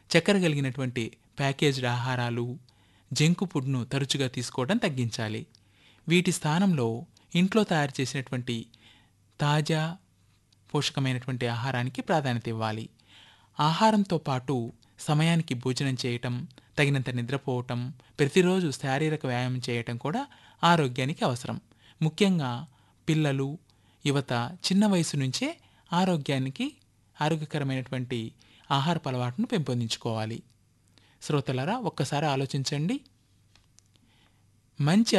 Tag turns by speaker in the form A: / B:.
A: చక్కెర కలిగినటువంటి ప్యాకేజ్డ్ ఆహారాలు జంక్ ఫుడ్ను తరచుగా తీసుకోవడం తగ్గించాలి వీటి స్థానంలో ఇంట్లో తయారు చేసినటువంటి తాజా పోషకమైనటువంటి ఆహారానికి ప్రాధాన్యత ఇవ్వాలి ఆహారంతో పాటు సమయానికి భోజనం చేయటం తగినంత నిద్రపోవటం ప్రతిరోజు శారీరక వ్యాయామం చేయటం కూడా ఆరోగ్యానికి అవసరం ముఖ్యంగా పిల్లలు యువత చిన్న వయసు నుంచే ఆరోగ్యానికి ఆరోగ్యకరమైనటువంటి ఆహారపు అలవాటును పెంపొందించుకోవాలి శ్రోతలారా ఒక్కసారి ఆలోచించండి మంచి